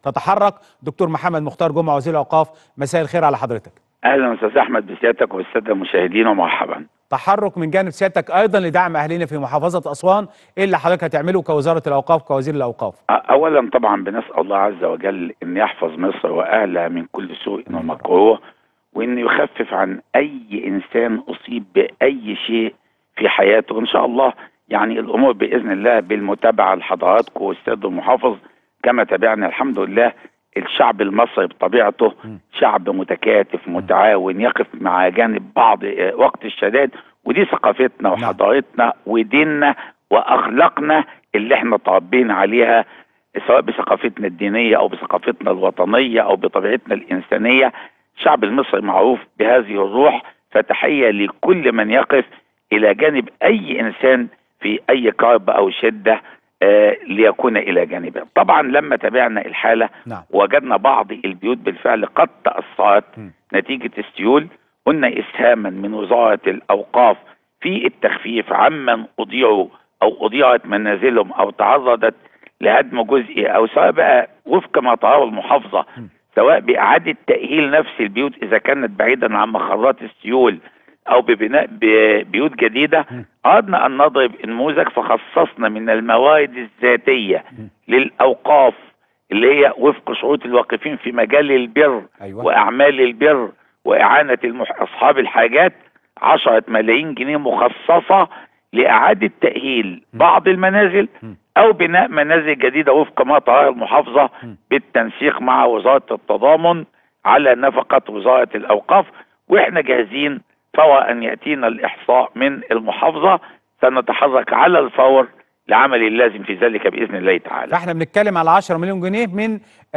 تتحرك دكتور محمد مختار جمعه وزير الاوقاف مساء الخير على حضرتك اهلا استاذ احمد بسيادتك والساده المشاهدين ومرحبا تحرك من جانب سيادتك ايضا لدعم اهالينا في محافظه اسوان ايه اللي حضرتك هتعمله كوزاره الاوقاف كوزير الاوقاف اولا طبعا بنسال الله عز وجل ان يحفظ مصر واهلها من كل سوء ومكروه وان يخفف عن اي انسان اصيب باي شيء في حياته ان شاء الله يعني الامور باذن الله بالمتابعه لحضراتكم والسيد المحافظ كما تابعنا الحمد لله الشعب المصري بطبيعته شعب متكاتف متعاون يقف مع جانب بعض وقت الشدائد ودي ثقافتنا وحضارتنا وديننا واخلاقنا اللي احنا تربينا عليها سواء بثقافتنا الدينيه او بثقافتنا الوطنيه او بطبيعتنا الانسانيه الشعب المصري معروف بهذه الروح فتحيه لكل من يقف الى جانب اي انسان في اي كرب او شده آه ليكون الى جانبه طبعا لما تابعنا الحاله نعم. وجدنا بعض البيوت بالفعل قد تاثرت نتيجه السيول قلنا اسهاما من وزاره الاوقاف في التخفيف عمن اضيعوا او اضيعت منازلهم او تعرضت لهدم جزئي او سواء بقى وفق ما تراه المحافظه سواء باعاده تاهيل نفس البيوت اذا كانت بعيدا عن مخرات السيول او ببناء بيوت جديده اردنا ان نضرب نموذج فخصصنا من الموارد الذاتيه للاوقاف اللي هي وفق شروط الواقفين في مجال البر أيوة. واعمال البر واعانه المح... اصحاب الحاجات 10 ملايين جنيه مخصصه لاعاده تاهيل بعض المنازل او بناء منازل جديده وفق ما تراه المحافظه بالتنسيق مع وزاره التضامن على نفقه وزاره الاوقاف واحنا جاهزين فور ان ياتينا الاحصاء من المحافظه سنتحرك على الفور لعمل اللازم في ذلك باذن الله تعالى. فاحنا بنتكلم على 10 مليون جنيه من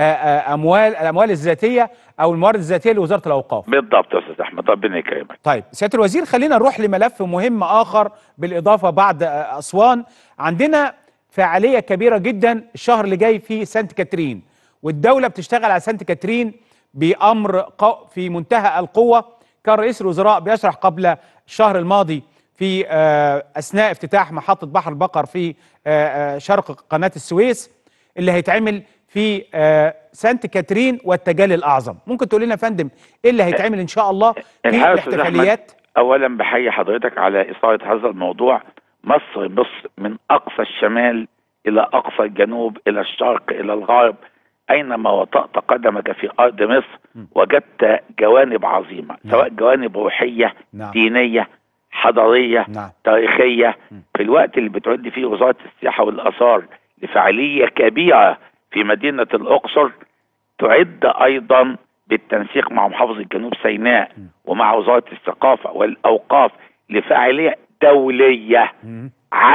اموال الاموال الذاتيه او الموارد الذاتيه لوزاره الاوقاف. بالضبط يا استاذ احمد ربنا يكرمك. طيب سياده الوزير خلينا نروح لملف مهم اخر بالاضافه بعد اسوان عندنا فعاليه كبيره جدا الشهر اللي جاي في سانت كاترين والدوله بتشتغل على سانت كاترين بامر في منتهى القوه كان رئيس الوزراء بيشرح قبل الشهر الماضي في اثناء افتتاح محطه بحر البقر في شرق قناه السويس اللي هيتعمل في سانت كاترين والتجلي الاعظم ممكن تقول لنا يا فندم ايه اللي هيتعمل ان شاء الله في الاحتفاليات اولا بحيي حضرتك على اثاره هذا الموضوع مصر مصر من اقصى الشمال الى اقصى الجنوب الى الشرق الى الغرب اينما وطأت قدمك في ارض مصر وجدت جوانب عظيمه سواء جوانب روحيه نعم. دينيه حضاريه نعم. تاريخيه في الوقت اللي بتعد فيه وزاره السياحه والاثار لفعاليه كبيره في مدينه الاقصر تعد ايضا بالتنسيق مع محافظه جنوب سيناء ومع وزاره الثقافه والاوقاف لفعاليه دوليه مم.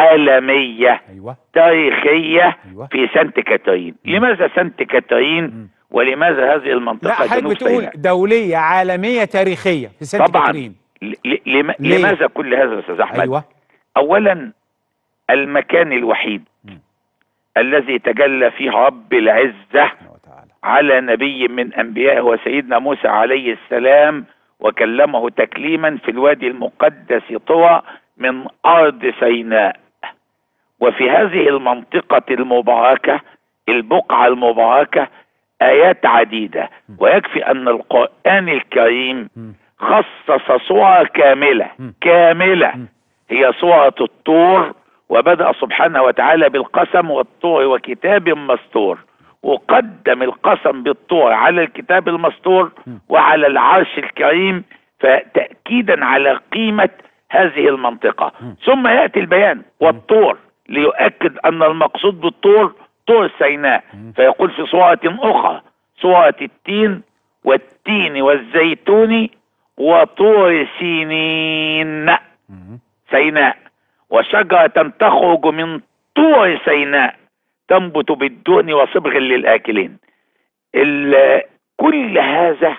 عالميه ايوه تاريخيه أيوة. في سانت كاترين لماذا سانت كاترين ولماذا هذه لا المنطقه حضرتك جنوب بتقول سيناء دوليه عالميه تاريخيه في سانت طبعا كاترين ل- ل- لم- ليه؟ لماذا كل هذا يا استاذ احمد ايوه اولا المكان الوحيد مم. الذي تجلى فيه رب العزه سبحانه وتعالى على نبي من انبيائه وسيدنا موسى عليه السلام وكلمه تكليما في الوادي المقدس طوى من ارض سيناء وفي هذه المنطقه المباركه البقعه المباركه ايات عديده ويكفي ان القران الكريم مم. خصص صور كامله مم. كامله مم. هي صورة الطور وبدأ سبحانه وتعالى بالقسم والطور وكتاب مستور وقدم القسم بالطور على الكتاب المستور وعلى العرش الكريم فتأكيدا على قيمة هذه المنطقة ثم يأتي البيان والطور ليؤكد أن المقصود بالطور طور سيناء فيقول في صورة أخرى صورة التين والتين والزيتون وطور سينين مم. سيناء وشجرة تخرج من طور سيناء تنبت بالدهن وصبغ للآكلين ال- كل هذا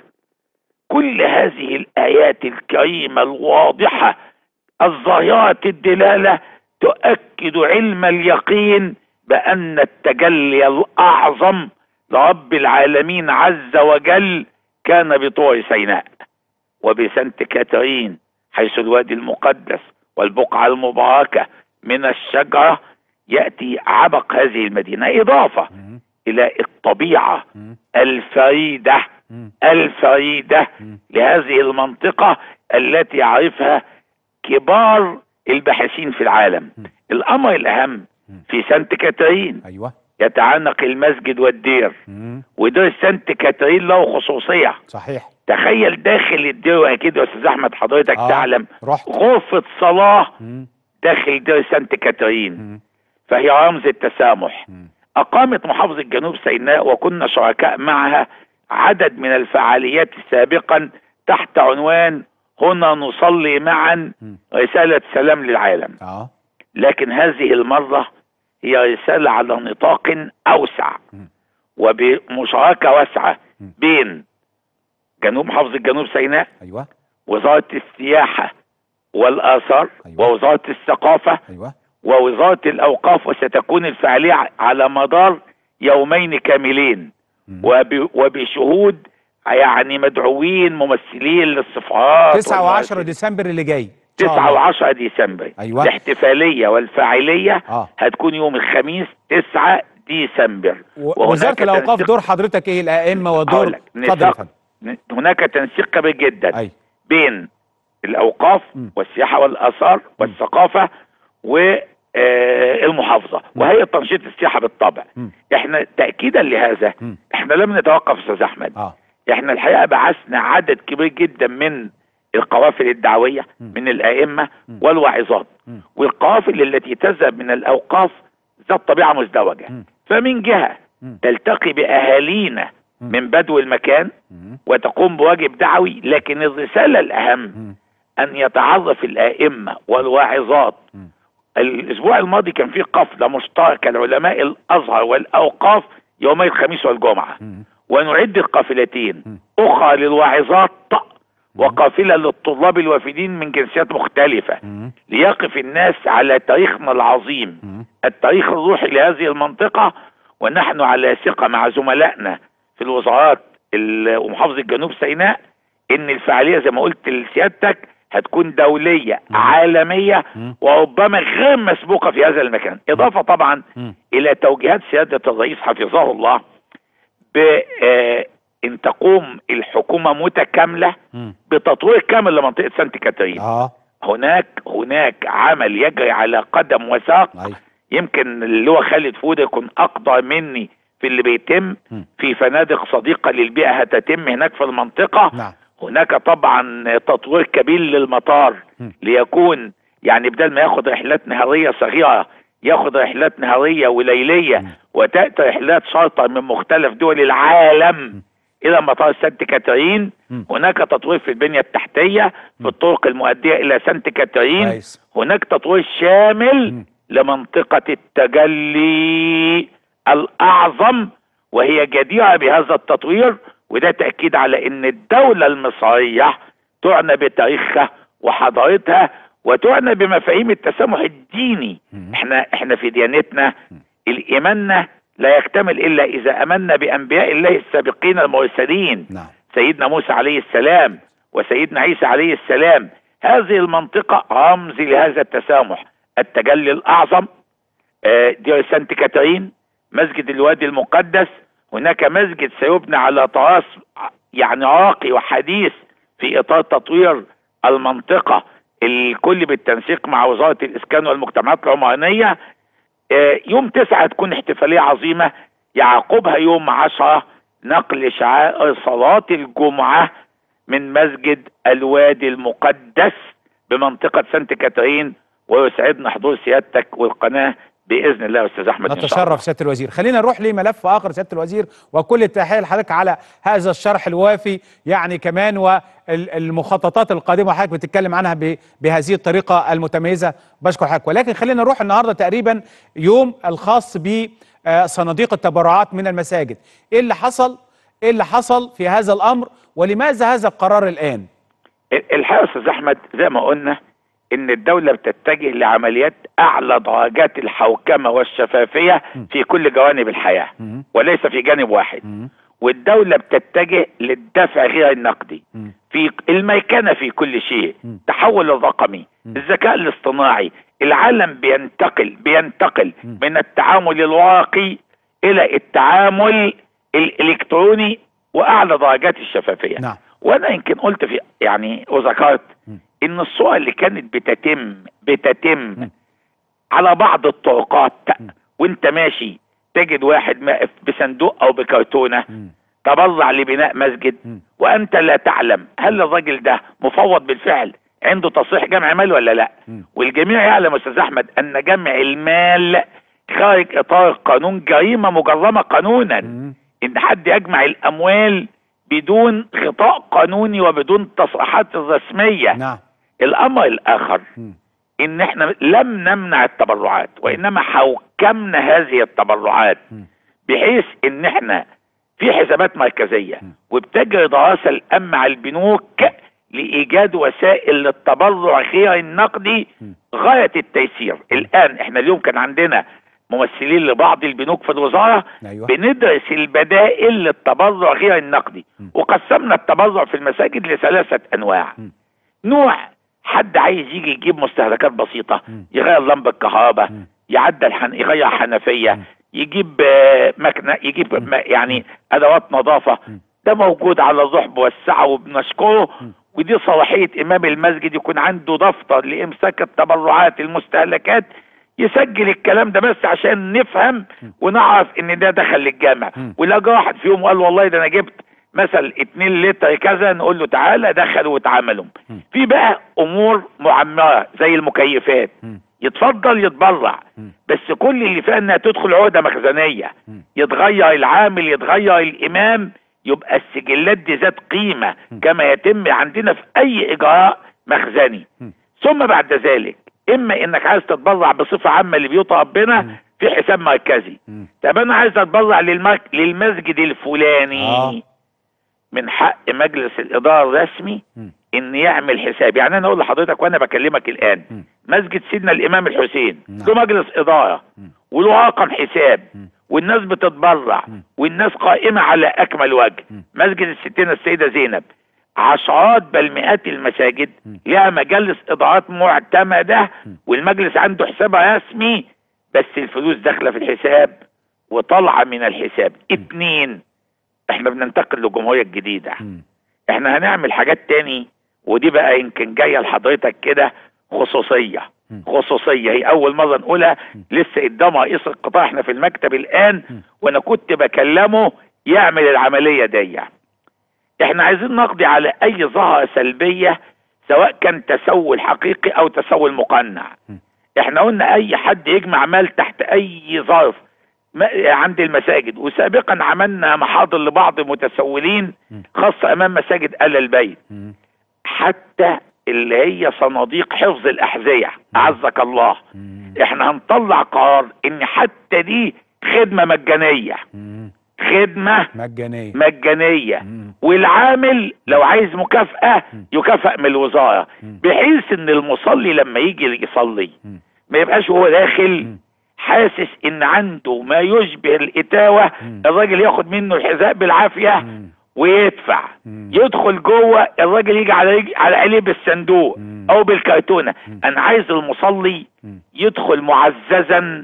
كل هذه الآيات الكريمة الواضحة الظاهرة الدلالة تؤكد علم اليقين بأن التجلي الأعظم لرب العالمين عز وجل كان بطور سيناء وبسنت كاترين حيث الوادي المقدس والبقعة المباركة من الشجرة يأتي عبق هذه المدينة إضافة مم. الى الطبيعه مم. الفريده مم. الفريده مم. لهذه المنطقه التي يعرفها كبار الباحثين في العالم م. الامر الاهم م. في سانت كاترين ايوه يتعانق المسجد والدير مم. ودير سانت كاترين له خصوصيه صحيح تخيل داخل الدير واكيد يا استاذ احمد حضرتك آه. تعلم رحت غرفه صلاه مم. داخل دير سانت كاترين مم. فهي رمز التسامح مم. أقامت محافظة جنوب سيناء وكنا شركاء معها عدد من الفعاليات سابقا تحت عنوان هنا نصلي معا مم. رسالة سلام للعالم اه لكن هذه المرة هي رسالة على نطاق أوسع مم. وبمشاركة واسعة مم. بين جنوب محافظة جنوب سيناء ايوه وزارة السياحة والآثار أيوة. ووزارة الثقافة ايوه ووزارة الأوقاف وستكون الفعالية على مدار يومين كاملين مم. وب- وبشهود يعني مدعوين ممثلين للسفارات 9 و10 والمؤسسات. ديسمبر اللي جاي إن شاء 9 الله. و10 ديسمبر أيوة. الاحتفالية والفاعلية اه هتكون يوم الخميس 9 ديسمبر و- وهناك وزاره الاوقاف تنسيق- دور حضرتك ايه الائمه هقول ودور لك، اتفضل يا نساق- فندم هناك تنسيق كبير جدا اي بين الأوقاف م. والسياحة والآثار والثقافة والمحافظة وهي تنشيط السياحة بالطبع م. احنا تأكيدا لهذا م. احنا لم نتوقف استاذ احمد اه احنا الحقيقة بعثنا عدد كبير جدا من القوافل الدعوية م. من الأئمة م. والواعظات م. والقوافل التي تذهب من الأوقاف ذات طبيعة مزدوجة م. فمن جهة م. تلتقي بأهالينا م. من بدو المكان مم. وتقوم بواجب دعوي لكن الرسالة الأهم مم. أن يتعرف الآئمة والواعظات م. الأسبوع الماضي كان في قفلة مشتركة لعلماء الأزهر والأوقاف يومي الخميس والجمعة مم. ونعد القافلتين م. أخرى للواعظات وقافلة للطلاب الوافدين من جنسيات مختلفة مم. ليقف الناس على تاريخنا العظيم مم. التاريخ الروحي لهذه المنطقة ونحن على ثقة مع زملائنا في الوزارات ال- ومحافظة جنوب سيناء ان الفعالية زي ما قلت لسيادتك هتكون دولية عالمية مم. وربما غير مسبوقة في هذا المكان اضافة طبعا مم. الى توجيهات سيادة الرئيس حفظه الله بان تقوم الحكومة متكاملة مم. بتطوير كامل لمنطقة سانت كاترين اه هناك هناك عمل يجري على قدم وساق اي يمكن اللي هو خالد فودة يكون اقدر مني في اللي بيتم مم. في فنادق صديقة للبيئة هتتم هناك في المنطقة نعم هناك طبعا تطوير كبير للمطار مم. ليكون يعني بدل ما ياخد رحلات نهارية صغيرة ياخد رحلات نهارية وليلية مم. وتأتي رحلات شارتر من مختلف دول العالم إلى مطار سانت كاترين مم. هناك تطوير في البنية التحتية في الطرق المؤدية إلى سانت كاترين كويس هناك تطوير شامل مم. لمنطقة التجلي الأعظم وهي جديرة بهذا التطوير وده تأكيد على أن الدولة المصرية تعنى بتاريخها وحضارتها وتعنى بمفاهيم التسامح الديني مم. احنا احنا في ديانتنا الإيماننا لا يكتمل إلا إذا أمنا بأنبياء الله السابقين المرسلين نعم سيدنا موسى عليه السلام وسيدنا عيسى عليه السلام هذه المنطقة رمز لهذا التسامح التجلي الأعظم آه، دير سانت كاترين مسجد الوادي المقدس هناك مسجد سيبنى على طراز يعني راقي وحديث في إطار تطوير المنطقة الكل بالتنسيق مع وزارة الإسكان والمجتمعات العمرانية آه، يوم تسعة تكون احتفالية عظيمة يعقبها يوم عشرة نقل شعائر صلاة الجمعة من مسجد الوادي المقدس بمنطقة سانت كاترين ويسعدنا حضور سيادتك والقناة بإذن الله يا أستاذ أحمد إن شاء الله. نتشرف سياده الوزير خلينا نروح لملف اخر سياده الوزير وكل التحيه لحضرتك على هذا الشرح الوافي يعني كمان والمخططات القادمه حضرتك بتتكلم عنها ب- بهذه الطريقه المتميزه بشكر حضرتك ولكن خلينا نروح النهارده تقريبا يوم الخاص بصناديق التبرعات من المساجد ايه اللي حصل ايه اللي حصل في هذا الامر ولماذا هذا القرار الان الحقيقة يا أستاذ أحمد زي ما قلنا إن الدولة بتتجه لعمليات أعلى درجات الحوكمة والشفافية في كل جوانب الحياة مم. وليس في جانب واحد مم. والدولة بتتجه للدفع غير النقدي مم. في الميكنة في كل شيء مم. تحول الرقمي مم. الذكاء الاصطناعي العالم بينتقل بينتقل مم. من التعامل الورقي الى التعامل الالكتروني واعلى درجات الشفافيه نعم وانا يمكن قلت في يعني وذكرت م. ان الصور اللي كانت بتتم بتتم م. على بعض الطرقات م. وانت ماشي تجد واحد واقف بصندوق او بكرتونه مم. تبرع لبناء مسجد مم. وانت لا تعلم هل الراجل ده مفوض بالفعل عنده تصريح جمع مال ولا لا مم. والجميع يعلم استاذ احمد ان جمع المال خارج اطار القانون جريمه مجرمه قانونا مم. ان حد يجمع الاموال بدون خطاء قانوني وبدون تصريحات رسميه نعم الامر الاخر مم. ان احنا لم نمنع التبرعات وانما حوكمنا هذه التبرعات مم. بحيث ان احنا في حسابات مركزيه م. وبتجري دراسه الان مع البنوك لايجاد وسائل للتبرع غير النقدي م. غايه التيسير الان احنا اليوم كان عندنا ممثلين لبعض البنوك في الوزاره ايوه بندرس البدائل للتبرع غير النقدي م. وقسمنا التبرع في المساجد لثلاثه انواع م. نوع حد عايز يجي يجيب مستهلكات بسيطه م. يغير لمبه كهرباء م. يعدل حن... يغير حنفيه م. يجيب آه، مكنه يجيب م. م- يعني ادوات نظافه م. ده موجود على الرحب والسعه وبنشكره م. ودي صلاحيه امام المسجد يكون عنده دفتر لامساك التبرعات المستهلكات يسجل الكلام ده بس عشان نفهم ونعرف ان ده دخل للجامع م. ولا جه واحد فيهم وقال والله ده انا جبت مثلا 2 لتر كذا نقول له تعالى دخلوا واتعاملوا م. في بقى امور معمره زي المكيفات مم. يتفضل يتبرع م. بس كل اللي فيها انها تدخل عقده مخزنيه م. يتغير العامل يتغير الامام يبقى السجلات دي ذات قيمه م. كما يتم عندنا في اي اجراء مخزني م. ثم بعد ذلك اما انك عايز تتبرع بصفه عامه لبيوت ربنا م. في حساب مركزي مم. طب انا عايز اتبرع للمك... للمسجد الفلاني آه. من حق مجلس الاداره الرسمي مم. ان يعمل حساب يعني انا اقول لحضرتك وانا بكلمك الان مم. مسجد سيدنا الامام الحسين نعم. له مجلس اداره مم. وله رقم حساب مم. والناس بتتبرع مم. والناس قائمه على اكمل وجه مم. مسجد الستين السيده زينب عشرات بل مئات المساجد مم. لها مجالس ادارات معتمده مم. والمجلس عنده حساب رسمي بس الفلوس داخله في الحساب وطالعه من الحساب اتنين احنا بننتقل للجمهوريه الجديده مم. احنا هنعمل حاجات تاني ودي بقى يمكن جايه لحضرتك كده خصوصيه مم. خصوصيه هي اول مره نقولها لسه قدام رئيس القطاع احنا في المكتب الان مم. وانا كنت بكلمه يعمل العمليه دي احنا عايزين نقضي على اي ظاهره سلبيه سواء كان تسول حقيقي او تسول مقنع مم. احنا قلنا اي حد يجمع مال تحت اي ظرف ما- عند المساجد وسابقا عملنا محاضر لبعض المتسولين مم. خاصة امام مساجد ال البيت مم. حتى اللي هي صناديق حفظ الاحذية اعزك الله مم. احنا هنطلع قرار ان حتى دي خدمة مجانية مم. خدمة مجانية مجانية مم. والعامل لو عايز مكافأة يكافئ من الوزارة مم. بحيث ان المصلي لما يجي يصلي مم. ما يبقاش هو داخل مم. حاسس ان عنده ما يشبه الاتاوة مم. الراجل ياخد منه الحذاء بالعافية مم. ويدفع مم. يدخل جوه الراجل يجي على رج- على عليه بالصندوق مم. او بالكرتونه مم. انا عايز المصلي مم. يدخل معززا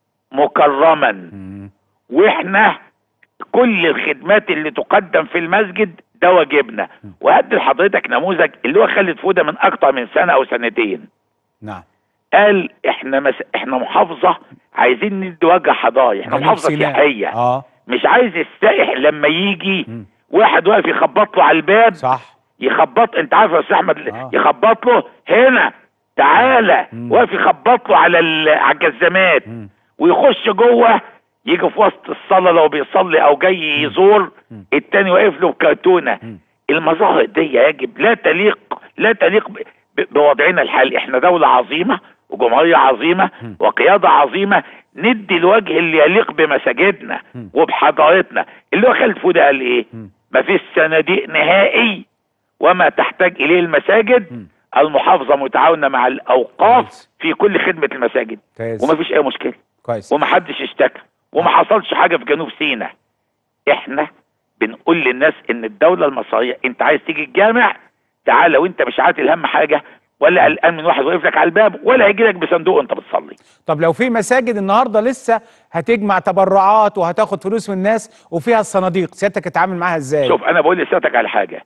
مكرما مم. واحنا كل الخدمات اللي تقدم في المسجد ده واجبنا وهدي لحضرتك نموذج اللي هو خالد فوده من اكتر من سنه او سنتين نعم قال احنا مس... احنا محافظه عايزين ندي وجه حضاري احنا جنوب محافظه سيناء. سياحيه اه مش عايز السائح لما يجي مم. واحد واقف يخبط له على الباب صح يخبط انت عارف يا استاذ احمد آه. يخبط له هنا تعالى مم. واقف يخبط له على ال- على الجزامات مم. ويخش جوه يجي في وسط الصلاه لو بيصلي او جاي يزور مم. التاني واقف له بكرتونه مم. المظاهر دي يجب لا تليق لا تليق ب- ب- بوضعنا الحالي احنا دولة عظيمة وجمهورية عظيمة مم. وقيادة عظيمة ندي الوجه اللي يليق بمساجدنا مم. وبحضارتنا اللي هو خالد فودة قال ايه مم. ما فيش صناديق نهائي وما تحتاج اليه المساجد مم. المحافظة متعاونة مع الاوقاف كويس. في كل خدمة المساجد كويس وما فيش اي مشكلة كويس ومحدش اشتكى وما حصلش حاجه في جنوب سيناء احنا بنقول للناس ان الدوله المصريه انت عايز تيجي الجامع تعالى وانت مش عاتل هم حاجه ولا قلقان من واحد واقف لك على الباب ولا هيجي لك بصندوق وانت بتصلي طب لو في مساجد النهارده لسه هتجمع تبرعات وهتاخد فلوس من الناس وفيها الصناديق سيادتك تتعامل معاها ازاي شوف انا بقول لسيادتك على حاجه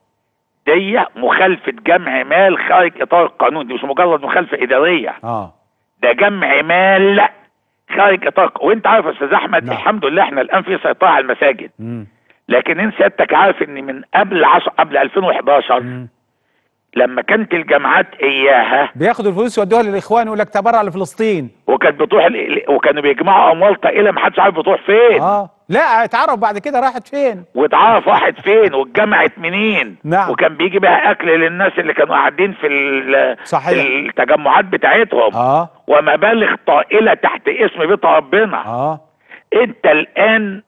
دي مخالفه جمع مال خارج اطار القانون دي مش مجرد مخالفه اداريه اه ده جمع مال خارج اطار وانت عارف يا استاذ احمد نعم. الحمد لله احنا الان في سيطره على المساجد مم. لكن انت سيادتك عارف ان من قبل عشر قبل 2011 مم. لما كانت الجامعات اياها بياخدوا الفلوس يودوها للاخوان يقول لك تبرع لفلسطين وكانت بتروح ال- وكانوا بيجمعوا اموال طائله ما حدش عارف بتروح فين اه لا اتعرف بعد كده راحت فين واتعرف راحت فين واتجمعت منين نعم. وكان بيجي بها اكل للناس اللي كانوا قاعدين في ال- صحيح. التجمعات بتاعتهم اه ومبالغ طائله تحت اسم بيت ربنا اه انت الان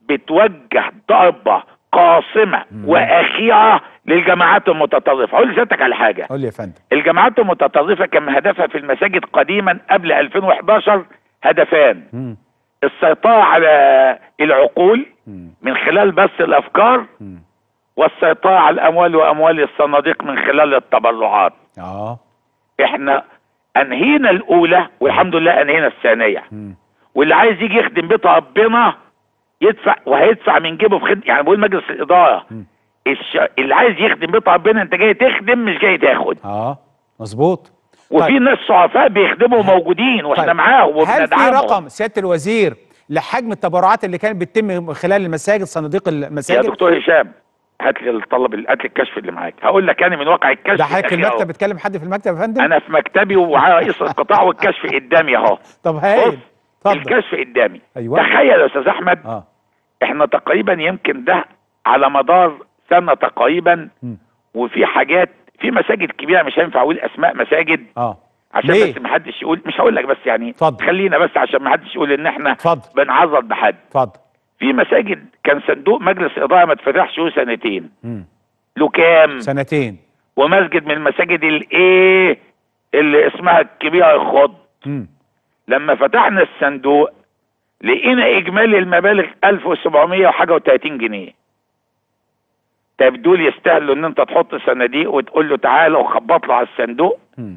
بتوجه ضربه قاصمه واخيره للجماعات المتطرفه اقول لسيادتك على حاجه قول لي يا فندم الجماعات المتطرفه كان هدفها في المساجد قديما قبل 2011 هدفان مم. السيطره على العقول مم. من خلال بث الافكار مم. والسيطره على الاموال واموال الصناديق من خلال التبرعات اه احنا انهينا الاولى والحمد لله انهينا الثانيه مم. واللي عايز يجي يخدم بيت ربنا يدفع وهيدفع من جيبه في خدمه يعني بقول مجلس الاداره مم. الش... اللي عايز يخدم بيت ربنا انت جاي تخدم مش جاي تاخد اه مظبوط وفي طيب. ناس شرفاء بيخدموا موجودين واحنا طيب. معاهم هل في وبندعمهم رقم سياده الوزير لحجم التبرعات اللي كانت بتتم من خلال المساجد صناديق يا المساجد دكتور هشام هات لي الطلب هات لي الكشف اللي معاك هقول لك انا من واقع الكشف ده حضرتك في الأخير المكتب أهو. بتكلم حد في المكتب يا فندم انا في مكتبي ومعايا رئيس القطاع والكشف قدامي اهو طب بص هايل اتفضل الكشف قدامي أيوة. تخيل يا استاذ احمد اه احنا تقريبا يمكن ده على مدار سنه تقريبا مم. وفي حاجات في مساجد كبيره مش هينفع اقول اسماء مساجد اه عشان ليه؟ بس ما حدش يقول مش هقول لك بس يعني اتفضل. خلينا بس عشان ما حدش يقول ان احنا اتفضل بنعرض بحد اتفضل في مساجد كان صندوق مجلس اداره ما اتفتحش له سنتين مم. له كام سنتين ومسجد من المساجد الايه اللي اسمها الكبيره الخض مم. لما فتحنا الصندوق لقينا اجمالي المبالغ 1700 وحاجه و30 جنيه طب دول يستاهلوا ان انت تحط صناديق وتقول له تعالى وخبط له على الصندوق مم.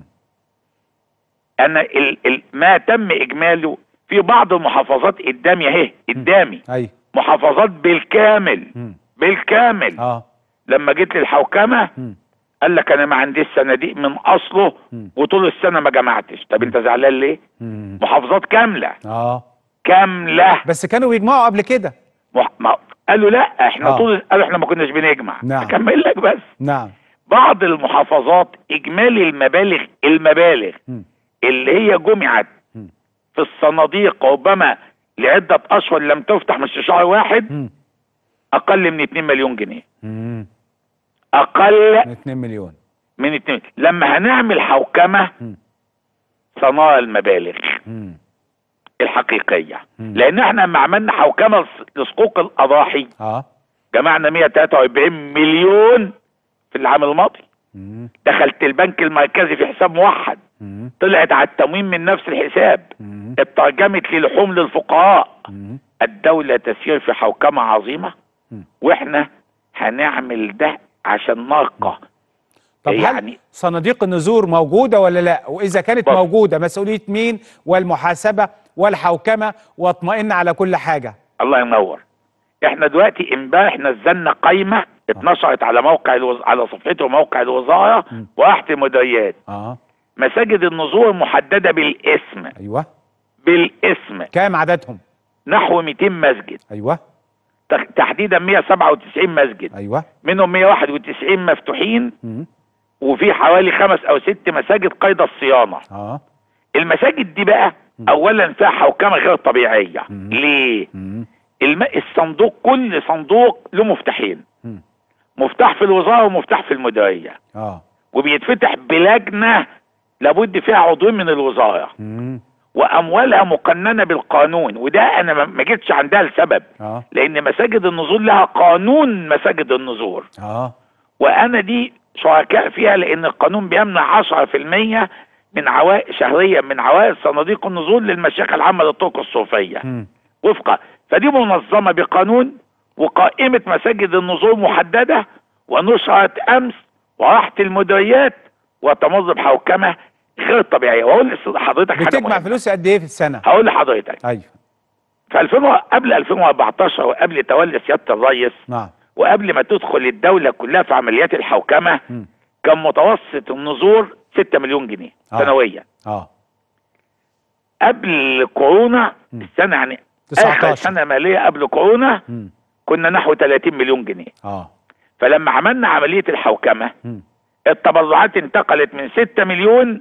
انا ال ال ما تم اجماله في بعض المحافظات قدامي اهي قدامي ايوه محافظات بالكامل مم. بالكامل اه لما جيت للحوكمه مم. قال لك انا ما عنديش صناديق من اصله مم. وطول السنه ما جمعتش طب انت زعلان ليه مم. محافظات كامله اه كامله بس كانوا بيجمعوا قبل كده مح... ما... قالوا لا احنا آه. طول قالوا احنا ما كناش بنجمع نعم. اكمل لك بس نعم بعض المحافظات اجمالي المبالغ المبالغ مم. اللي هي جمعت مم. في الصناديق ربما لعده اشهر لم تفتح مش شهر واحد مم. اقل من 2 مليون جنيه مم. اقل من 2 مليون من 2 لما هنعمل حوكمه مم. سنرى المبالغ مم. الحقيقيه مم. لان احنا لما عملنا حوكمه لص- لصكوك الاضاحي اه جمعنا 143 مليون في العام الماضي مم. دخلت البنك المركزي في حساب موحد مم. طلعت على التموين من نفس الحساب مم. اترجمت للحوم للفقراء مم. الدولة تسير في حوكمة عظيمة مم. واحنا هنعمل ده عشان نرقى طب هل يعني صناديق النذور موجودة ولا لا وإذا كانت بص. موجودة مسؤولية مين والمحاسبة والحوكمة واطمئن على كل حاجة الله ينور احنا دلوقتي امبارح نزلنا قايمة اتنشرت على موقع الوز... على صفحته موقع الوزارة مم. واحد المديريات اه مساجد النذور محددة بالاسم ايوه بالاسم كام عددهم نحو 200 مسجد ايوه تح- تحديدا 197 مسجد ايوه منهم 191 مفتوحين مم. وفي حوالي خمس او ست مساجد قيد الصيانه اه المساجد دي بقى اولا فيها حوكمه غير طبيعيه مم. ليه مم. الم... الصندوق كل صندوق له مفتاحين مم. مفتاح في الوزاره ومفتاح في المديريه اه وبيتفتح بلجنه لابد فيها عضوين من الوزاره مم. واموالها مقننه بالقانون وده انا ما- ما جيتش عندها لسبب اه لان مساجد النذور لها قانون مساجد النذور اه وانا دي شركاء فيها لان القانون بيمنع 10% من عوائد شهريا من عوائد صناديق النزول للمشايخ العامه للطرق الصوفيه مم. وفقا فدي منظمه بقانون وقائمه مساجد النزول محدده ونشرت امس وراحت المديريات وتمر بحوكمه غير طبيعيه واقول لحضرتك حاجه بتجمع مهمة. فلوس قد ايه في السنه هقول لحضرتك ايوه في 2000 و- قبل 2014 وقبل تولي سياده الرئيس نعم وقبل ما تدخل الدوله كلها في عمليات الحوكمه مم. كان متوسط النزور 6 مليون جنيه آه. سنويا اه قبل كورونا مم. السنه يعني 19. اخر سنه ماليه قبل كورونا مم. كنا نحو 30 مليون جنيه اه فلما عملنا عمليه الحوكمه مم. التبرعات انتقلت من 6 مليون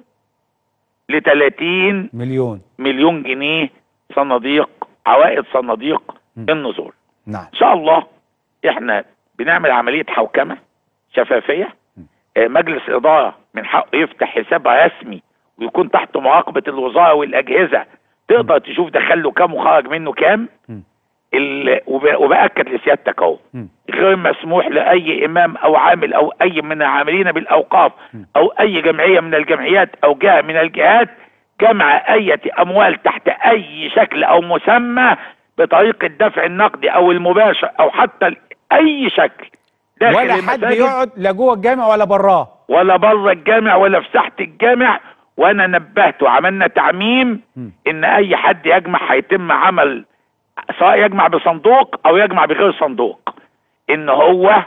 ل 30 مليون مليون جنيه صناديق عوائد صناديق مم. النزول نعم ان شاء الله احنا بنعمل عمليه حوكمه شفافيه آه، مجلس اداره من حقه يفتح حساب رسمي ويكون تحت مراقبه الوزاره والاجهزه تقدر تشوف دخل له كام وخرج منه كام مم. ال- وب- وباكد لسيادتك اهو مم. غير مسموح لاي امام او عامل او اي من العاملين بالاوقاف مم. او اي جمعيه من الجمعيات او جهه من الجهات جمع اي اموال تحت اي شكل او مسمى بطريقه الدفع النقدي او المباشر او حتى ال- اي شكل داخل ولا حد المساجد يقعد لا جوه الجامع ولا براه ولا بره الجامع ولا في ساحه الجامع وانا نبهت وعملنا تعميم مم. ان اي حد يجمع هيتم عمل سواء يجمع بصندوق او يجمع بغير صندوق ان هو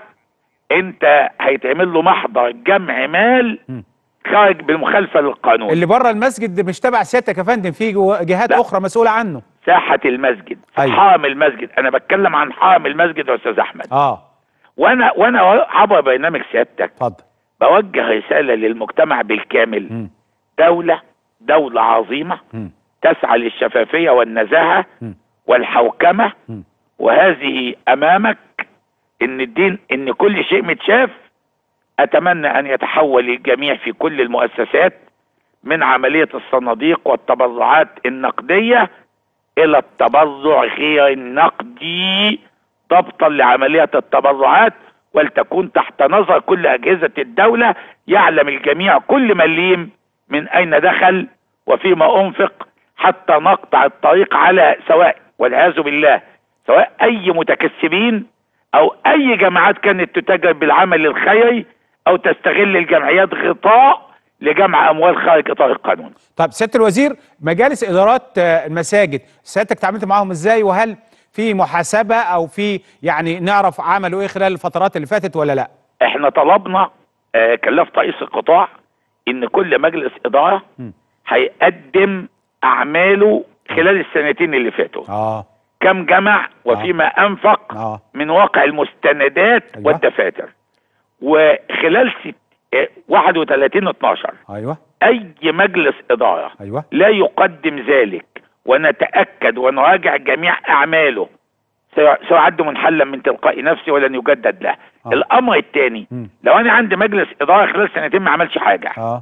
انت هيتعمل له محضر جمع مال مم. خارج بالمخالفه للقانون اللي بره المسجد ده مش تبع سيادتك يا فندم في جوا- جهات لا. اخرى مسؤوله عنه ساحه المسجد أيوة. حرم المسجد انا بتكلم عن حرم المسجد يا استاذ احمد اه وانا وانا عبر برنامج سيادتك اتفضل بوجه رساله للمجتمع بالكامل مم. دوله دوله عظيمه مم. تسعى للشفافيه والنزاهه مم. والحوكمه مم. وهذه امامك ان الدين ان كل شيء متشاف اتمنى ان يتحول الجميع في كل المؤسسات من عمليه الصناديق والتبرعات النقديه الى التبرع غير النقدي ضبطا لعمليه التبرعات ولتكون تحت نظر كل اجهزه الدوله يعلم الجميع كل مليم من اين دخل وفيما انفق حتى نقطع الطريق على سواء والعياذ بالله سواء اي متكسبين او اي جماعات كانت تتاجر بالعمل الخيري او تستغل الجمعيات غطاء لجمع اموال خارج اطار القانون طب سياده الوزير مجالس ادارات آه، المساجد سيادتك تعاملت معاهم ازاي وهل في محاسبه او في يعني نعرف عملوا ايه خلال الفترات اللي فاتت ولا لا احنا طلبنا آه كلفت رئيس القطاع ان كل مجلس اداره م. هيقدم اعماله خلال السنتين اللي فاتوا اه كم جمع وفيما انفق اه من واقع المستندات أيوة. والدفاتر وخلال ست آه، 31 12 ايوه اي مجلس اداره ايوه لا يقدم ذلك ونتاكد ونراجع جميع اعماله سي- سيعد منحلا من تلقاء نفسه ولن يجدد له آه. الامر الثاني مم. لو انا عندي مجلس اداره خلال سنتين ما عملش حاجه اه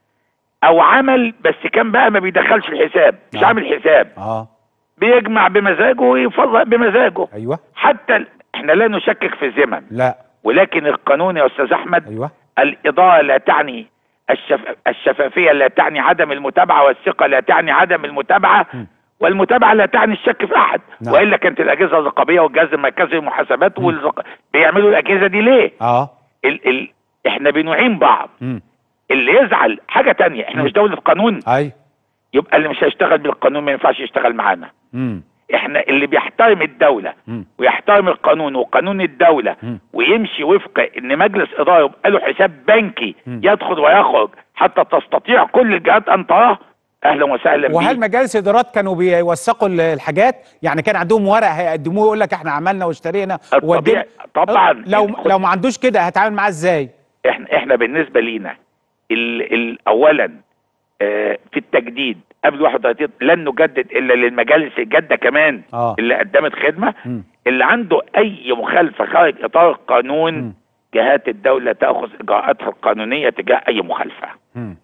او عمل بس كان بقى ما بيدخلش الحساب مش آه. عامل حساب اه بيجمع بمزاجه ويفرق بمزاجه ايوه حتى ال- احنا لا نشكك في الزمن لا ولكن القانون يا استاذ احمد ايوه الإضاءة لا تعني الشف... الشفافية لا تعني عدم المتابعة والثقة لا تعني عدم المتابعة م. والمتابعة لا تعني الشك في أحد نعم. وإلا كانت الأجهزة الرقابية والجهاز المركزي للمحاسبات والزق... بيعملوا الأجهزة دي ليه؟ اه ال... ال... إحنا بنعين بعض امم اللي يزعل حاجة تانية إحنا م. مش دولة قانون ايوه يبقى اللي مش هيشتغل بالقانون ما ينفعش يشتغل معانا امم إحنا اللي بيحترم الدولة امم ويحترم القانون وقانون الدولة مم. ويمشي وفق ان مجلس اداره يبقى له حساب بنكي مم. يدخل ويخرج حتى تستطيع كل الجهات ان تراه اهلا وسهلا وهل بيه مجالس ادارات كانوا بيوثقوا ال- الحاجات يعني كان عندهم ورق هيقدموه يقول لك احنا عملنا واشترينا الطبيعي وودينا طبعا لو لو ما عندوش كده هتعامل معاه ازاي احنا احنا بالنسبه لينا ال ال اولا آه في التجديد قبل 31 لن نجدد الا للمجالس الجاده كمان اه اللي قدمت خدمه مم. اللي عنده اي مخالفه خارج اطار القانون مم. جهات الدوله تاخذ اجراءاتها القانونيه تجاه اي مخالفه مم.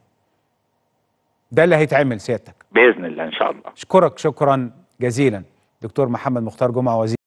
ده اللي هيتعمل سيادتك باذن الله ان شاء الله اشكرك شكرا جزيلا دكتور محمد مختار جمعه وزير